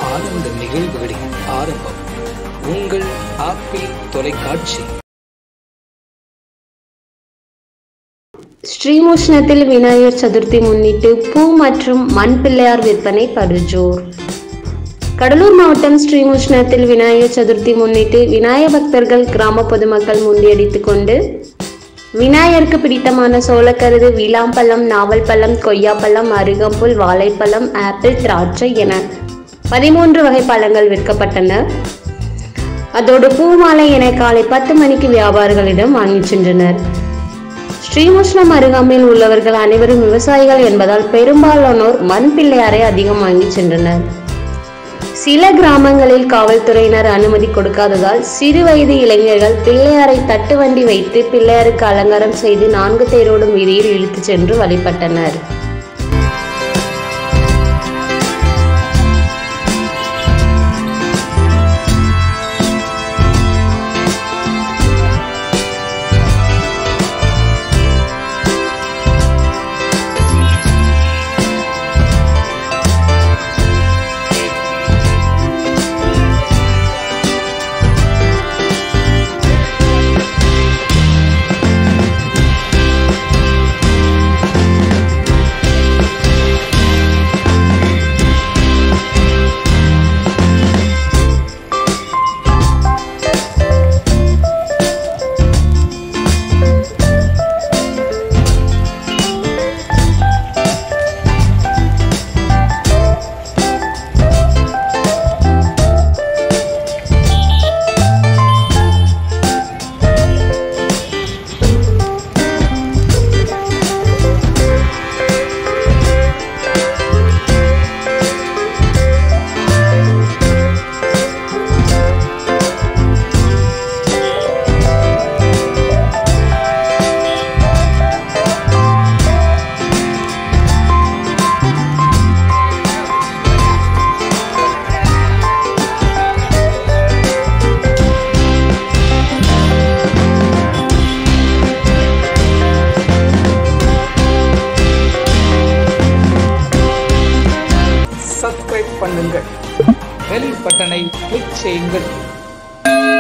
ஆனந்த நிகழ்வுகளின் ஆரம்பம் உங்கள் ஆப்பிள் தொலைக்காட்சி ஸ்ரீமுஷ்ணத்தில் விநாயகர் சதுர்த்தி முன்னிட்டு பூ மற்றும் மண் பிள்ளையார் விற்பனை படுஜோர் கடலூர் மாவட்டம் ஸ்ரீமுஷ்ணத்தில் விநாயகர் சதுர்த்தி முன்னிட்டு விநாயக பக்தர்கள் கிராம பொதுமக்கள் முண்டியடித்துக் கொண்டு விநாயகருக்கு பிடித்தமான சோளக்கருது விளாம்பழம் நாவல் பழம் கொய்யாப்பழம் அருகம்புல் வாழைப்பழம் ஆப்பிள் திராட்சை என பதிமூன்று வகை பழங்கள் விற்கப்பட்டன அதோடு பூமாலை என காலை பத்து மணிக்கு வியாபாரிகளிடம் வாங்கிச் சென்றனர் ஸ்ரீமுஷ்ணம் அருகாமையில் உள்ளவர்கள் அனைவரும் விவசாயிகள் என்பதால் பெரும்பாலானோர் மண் பிள்ளையாரை அதிகம் வாங்கி சென்றனர் சில கிராமங்களில் காவல்துறையினர் அனுமதி கொடுக்காததால் சிறு வயது இளைஞர்கள் பிள்ளையாரை தட்டு வண்டி வைத்து பிள்ளையாருக்கு அலங்காரம் செய்து நான்கு தேரோடும் வீதியில் இழுத்துச் சென்று வழிபட்டனர் சப்ஸ்கிரைப் பண்ணுங்கள் பெல் பட்டனை கிளிக் செய்யுங்கள்